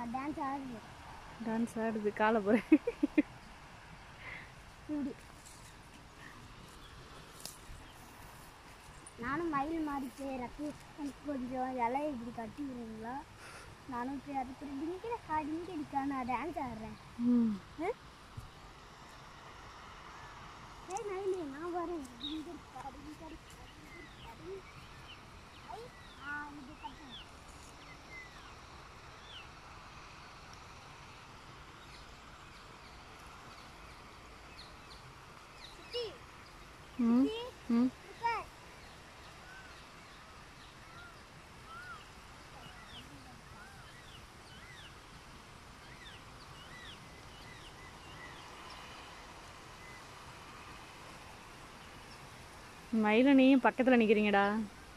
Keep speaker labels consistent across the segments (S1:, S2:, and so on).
S1: Dance ஆடுது
S2: dance ஆடுது காலை போகிறேன்
S1: இப்படி நானும் மயில் மாதிரி பேரக்கு எனக்கு கொஞ்சம் இலையை இப்படி கட்டி விடுங்களா நானும் போய் அது கூட டிங்கிற கா டிங்கடிக்கா நான் டான்ஸ் ஆடுறேன்
S2: ம்
S1: ஏய் மயிலே நான் வரேன் டிங்கடிக்கா டிங்கடிக்கா டிங்கடிக்கா டிங். ஐ ஆ இது கட்டுறேன் சித்தி
S2: ம்
S1: சித்தி
S2: ம்
S1: உட்கார்.
S2: மயில நீயும் பக்கத்தில் நிற்கிறீங்கடா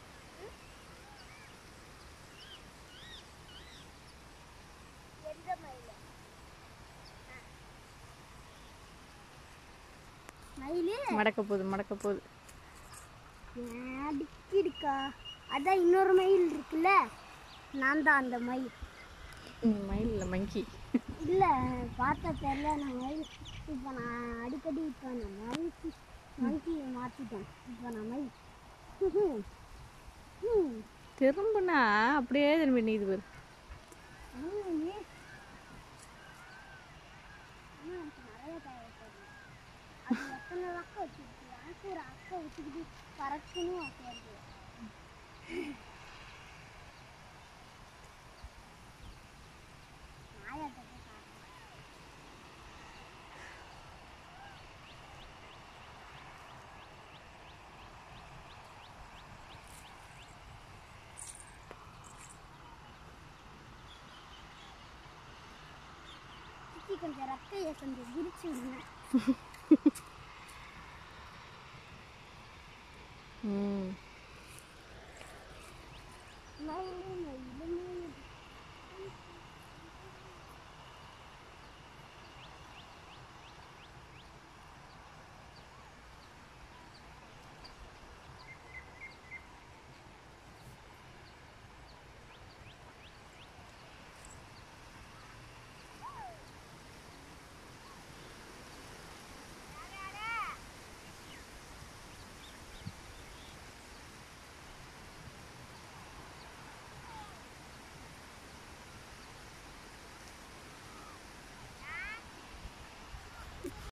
S1: எந்த மயில மயிலே
S2: மடக்க போகுது மடக்க போகுது
S1: அடிக்கிடுக்கா அதான் இன்னொரு மயில் இருக்குல்ல நான் தான் அந்த மயில்
S2: ம், மயில் இல்லை மங்கி
S1: இல்லை பார்த்தா தெரியல நான் மயில் இப்போ நான் அடிக்கடி இப்போ நான் மயில் மங்கியை மாற்றிட்டேன் இப்போ நான் மயில் ம். ம்.
S2: திரும்பினா அப்படியே திரும்பி நீது பாரு
S1: ஆமாங்க. ஆனா எனக்கு நிறைய தேவைப்படுது. அது எத்தனை அக்கா வச்சிருக்கு எனக்கு ஒரு அக்கா வச்சுக்கிட்டு பறக்கணும் ஆசை இருக்கு நாயாட்ட போய் பார்க்கணும். சித்தி கொஞ்சம் ரக்கையை கொஞ்சம் விரிச்சு விடுங்க
S2: ம்
S1: மயில்